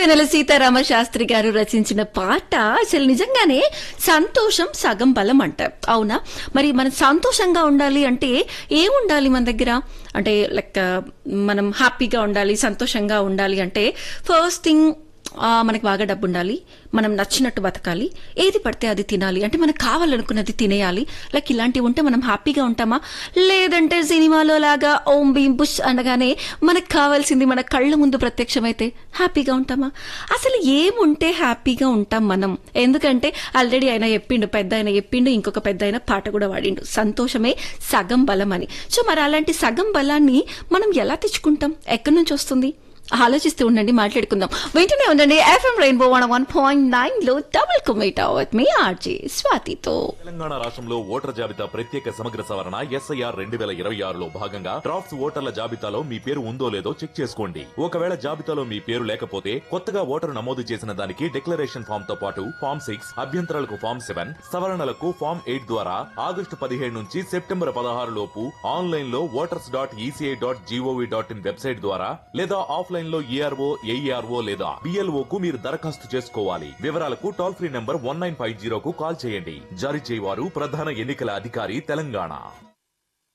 సిరివెనెల సీతారామ శాస్త్రి గారు రచించిన పాట అసలు నిజంగానే సంతోషం సగం బలం అంటారు అవునా మరి మనం సంతోషంగా ఉండాలి అంటే ఏం ఉండాలి మన దగ్గర అంటే లైక్ మనం హ్యాపీగా ఉండాలి సంతోషంగా ఉండాలి అంటే ఫస్ట్ థింగ్ ఆ, మనకి బాగా డబ్బు ఉండాలి మనం నచ్చినట్టు బతకాలి ఏది పడితే అది తినాలి అంటే మనకు కావాలనుకున్నది తినేయాలి లైక్ ఇలాంటివి ఉంటే మనం హ్యాపీగా ఉంటామా లేదంటే సినిమాలో లాగా ఓం భీం బుష్ అనగానే మనకు కావాల్సింది మన కళ్ళ ముందు ప్రత్యక్షమైతే హ్యాపీగా ఉంటామా అసలు ఏముంటే హ్యాపీగా ఉంటాం మనం ఎందుకంటే ఆల్రెడీ ఆయన చెప్పిండు పెద్ద ఆయన చెప్పిండు ఇంకొక పెద్ద ఆయన పాట కూడా వాడిండు సంతోషమే సగం బలం అని సో మరి అలాంటి సగం బలాన్ని మనం ఎలా తెచ్చుకుంటాం ఎక్కడి నుంచి వస్తుంది ఆలోచిస్తూ ఉండండి మాట్లాడుకుందాం వెంటనే ఉండండి FM rainbow one one point nine లో డబుల్ కుమేటా విత్ మీ ఆర్జే స్వాతితో తెలంగాణ రాష్ట్రంలో ఓటర్ జాబితా ప్రత్యేక సమగ్ర సవరణ ఎస్ఐఆర్ రెండు వేల ఇరవై ఆరులో భాగంగా డ్రాఫ్ట్స్ ఓటర్ల జాబితాలో మీ పేరు ఉందో లేదో చెక్ చేసుకోండి ఒకవేళ జాబితాలో మీ పేరు లేకపోతే కొత్తగా ఓటరు నమోదు చేసిన దానికి డిక్లరేషన్ ఫామ్ తో పాటు ఫామ్ సిక్స్ అభ్యంతరాలకు ఫామ్ సెవెన్ సవరణలకు ఫామ్ ఎయిట్ ద్వారా ఆగస్టు పదిహేడు నుంచి సెప్టెంబర్ పదహారు లోపు ఆన్లైన్ లో voters dot ECI dot GOV dot in website ద్వారా లేదా ఆఫ్లైన్ లో ఏఆర్ఓ ఏఈఆర్ఓ లేదా బిఎల్ఓ కు మీరు దరఖాస్తు చేసుకోవాలి వివరాలకు toll free number one nine five జీరోకు కాల్ చేయండి జారీ చేయవారు ప్రధాన ఎన్నికల అధికారి తెలంగాణ